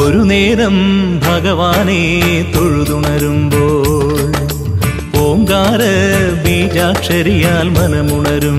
ഒരു നേരം ഭഗവാനെ തൊഴുതുണരുമ്പോൾ ഓങ്കാര ബീജാക്ഷരിയാൽ മനമുണരും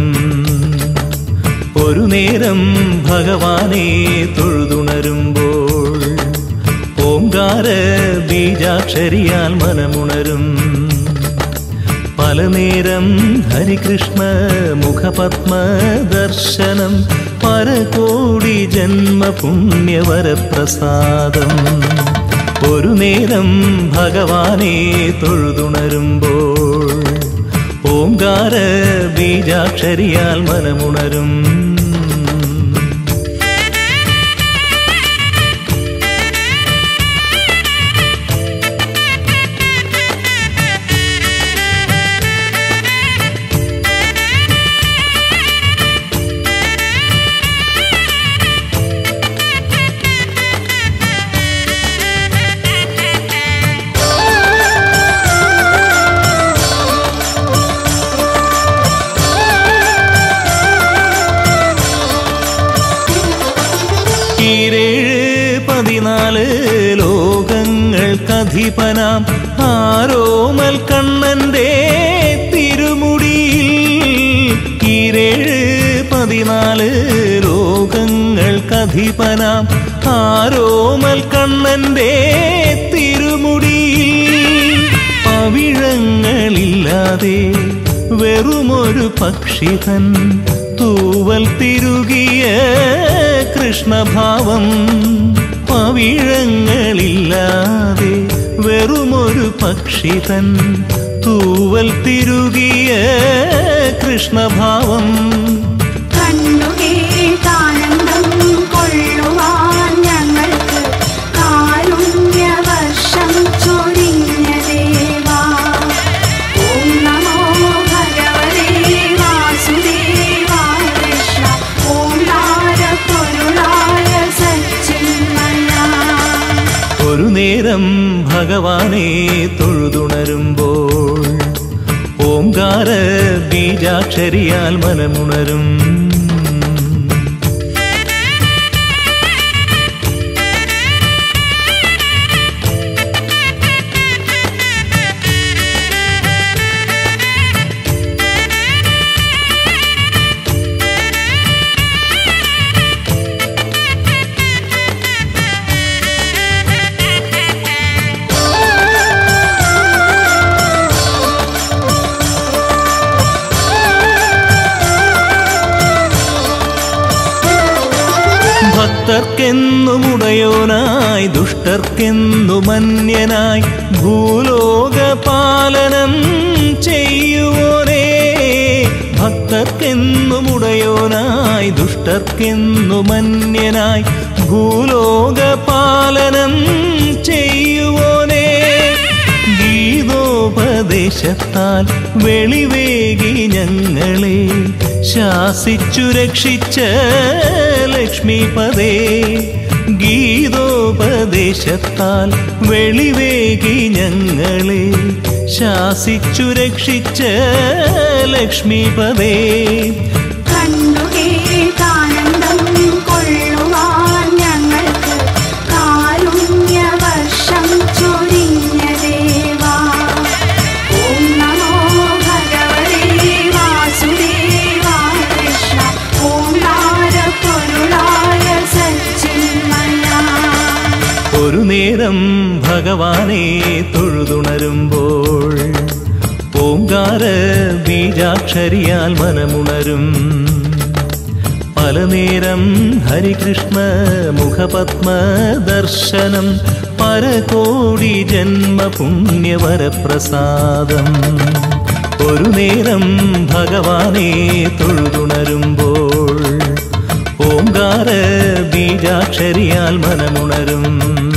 ഒരു നേരം ഭഗവാനെ തൊഴുതുണരുമ്പോൾ ഓങ്കാര ബീജാക്ഷരിയാൽ മനമുണരും പല നേരം ഹരികൃഷ്ണ മുഖപത്മ ദർശനം പരകോടി ജന്മ പുണ്യവരപ്രസാദം ഒരു നേരം ഭഗവാനെ തൊഴുതുണരുമ്പോൾ ഓങ്കാര ബീജാക്ഷരിയാൽ മനമുണരും ഈരേഴ് പതിനാല് ലോകങ്ങൾക്കധിപനാം ആരോമൽ കണ്ണന്റെ തിരുമുടിയിൽ ഈരേഴ് പതിനാല് ലോകങ്ങൾക്കധിപനാം ആരോമൽ കണ്ണന്റെ തിരുമുടിയിൽ പവിഴങ്ങളില്ലാതെ വെറുമൊരു പക്ഷിതൻ തൂവൽ തിരുകിയ കൃഷ്ണഭാവം പവിഴങ്ങളില്ലാതെ വെറുമൊരു പക്ഷിതൻ തൂവൽ തിരുകിയ കൃഷ്ണഭാവം കണ്ണുകേട്ടാനന്ദം കൊള്ളുവാൻ ഞങ്ങൾക്ക് കാരുണ്യവർഷം ചൊരിഞ്ഞ ദേവാ ഓം നമോ ഭഗവതേ വാസുദേവായ കൃഷ്ണ ഓം നാരപൊരുളായ സച്ചിന്മയ ഒരു നേരം ഭഗവാനെ തൊഴുതുണരുമ്പോൾ ഓങ്കാര ബീജാക്ഷരിയാൽ മനമുണരും ഭക്തർക്കെന്നും ഉടയോനായി ദുഷ്ടർക്കെന്നും അന്യനായി ഭൂലോക പാലനം ചെയ്യുവോനേ ഭക്തർക്കെന്നും ഉടയോനായി ദുഷ്ടർക്കെന്നും അന്യനായി ഭൂലോക പാലനം ചെയ്യുവോനേ ഗീതോപദേശത്താൽ വെളിവേകി ഞങ്ങളെ ശാസിച്ചു രക്ഷിച്ച ലക്ഷ്മിപദേ ഗീതോപദേശത്താൽ വെളിവേകി ഞങ്ങളെ ശാസിച്ചു രക്ഷിച്ച ലക്ഷ്മിപദേ കണ്ണുകേട്ടാനന്ദം കൊള്ളുവാൻ ഞങ്ങൾക്ക് കാരുണ്യവർഷം ചൊരിഞ്ഞ ദേവാ ഓം നമോ ഭഗവതേ വാസുദേവായ കൃഷ്ണ ഓം നാരപൊരുളായ സച്ചിന്മയ ഒരു നേരം ഭഗവാനെ തൊഴുതുണരുമ്പോൾ ഓങ്കാര ബീജാക്ഷരിയാൽ മനമുണരും പല നേരം ഹരികൃഷ്ണ മുഖപത്മ ദർശനം പരകോടി ജന്മ പുണ്യവരപ്രസാദം ഒരു നേരം ഭഗവാനെ തൊഴുതുണരുമ്പോൾ ഓങ്കാര ബീജാക്ഷരിയാൽ മനമുണരും